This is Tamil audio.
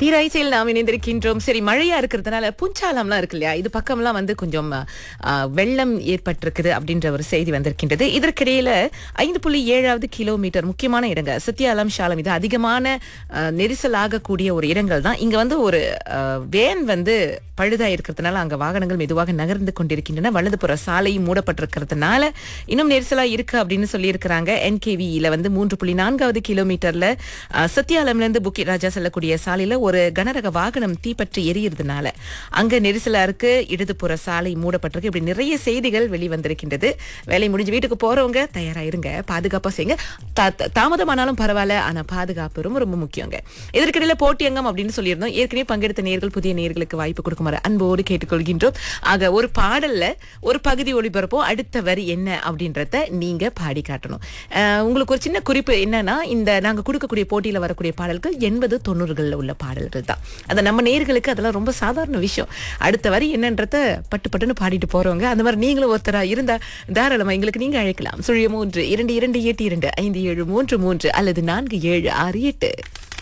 தீராய்ச்சியில் நாம் இணைந்திருக்கின்றோம் சரி மழையா இருக்கிறதுனால புஞ்சாலம்லாம் இருக்கு இல்லையா இது பக்கம்லாம் வந்து கொஞ்சம் ஆ, வெள்ளம் ஏற்பட்டிருக்குது அப்படின்ற ஒரு செய்தி வந்திருக்கின்றது இதற்கிடையில ஐந்து புள்ளி ஏழாவது கிலோமீட்டர் முக்கியமான இடங்கள் சத்யாலம் ஷாலம் இது அதிகமான ஆ, நெரிசல் ஆகக்கூடிய ஒரு இடங்கள் தான் இங்க வந்து ஒரு ஆ, வேன் வந்து பழுதா இருக்கிறதுனால அங்க வாகனங்கள் மெதுவாக நகர்ந்து கொண்டிருக்கின்றன வலதுபுற சாலையும் மூடப்பட்டிருக்கிறதுனால இன்னும் நெரிசலா இருக்கு அப்படின்னு சொல்லி இருக்கிறாங்க என்கேவியில வந்து மூன்று புள்ளி நான்காவது கிலோமீட்டர்ல அஹ், சத்தியாலம்ல இருந்து புக்கி ராஜா செல்லக்கூடிய சாலையில ஒரு கனரக வாகனம் தீப்பற்றி எரியறதுனால அங்க நெரிசலா இருக்கு இடதுபுற சாலை மூடப்பட்டிருக்கு இப்படி நிறைய செய்திகள் வெளிவந்திருக்கின்றது வேலை முடிஞ்சு வீட்டுக்கு போறவங்க தயாரா இருங்க பாதுகாப்பா செய்யுங்க தா- தா- தாமதமானாலும் பரவாயில்ல ஆனா பாதுகாப்பு ரொம்ப ரொம்ப முக்கியங்க இதற்கிடையில போட்டியங்கம் அப்படின்னு சொல்லியிருந்தோம் ஏற்கனவே பங்கெடுத்த நேர்கள் புதிய நேர்களுக்கு வாய்ப்பு கொடுக்குமாறு அன்போடு கேட்டுக்கொள்கின்றோம் ஆக ஒரு பாடல்ல ஒரு பகுதி ஒளிபரப்போம் அடுத்த வரி என்ன அப்படின்றத நீங்க பாடி காட்டணும் அஹ் உங்களுக்கு ஒரு சின்ன குறிப்பு என்னன்னா இந்த நாங்க கொடுக்கக்கூடிய போட்டியில வரக்கூடிய பாடல்கள் எண்பது தொண்ணூறுகள்ல உள்ள பாடல்கள் தான் அது நம்ம நேர்களுக்கு அதெல்லாம் ரொம்ப சாதாரண விஷயம் அடுத்த வரி என்னன்றத பட்டு பட்டுன்னு பாடிட்டு போறவங்க அந்த மாதிரி நீங்களும் ஒருத்தரா இருந்தா தாராளமா எங்களுக்கு நீங்க அழைக்கலாம் சுழிய மூன்று இரண்டு இரண்டு எட்டு இரண்டு ஐந்து ஏழு மூன்று மூன்று அல்லது நான்கு ஏழு ஆறு எட்டு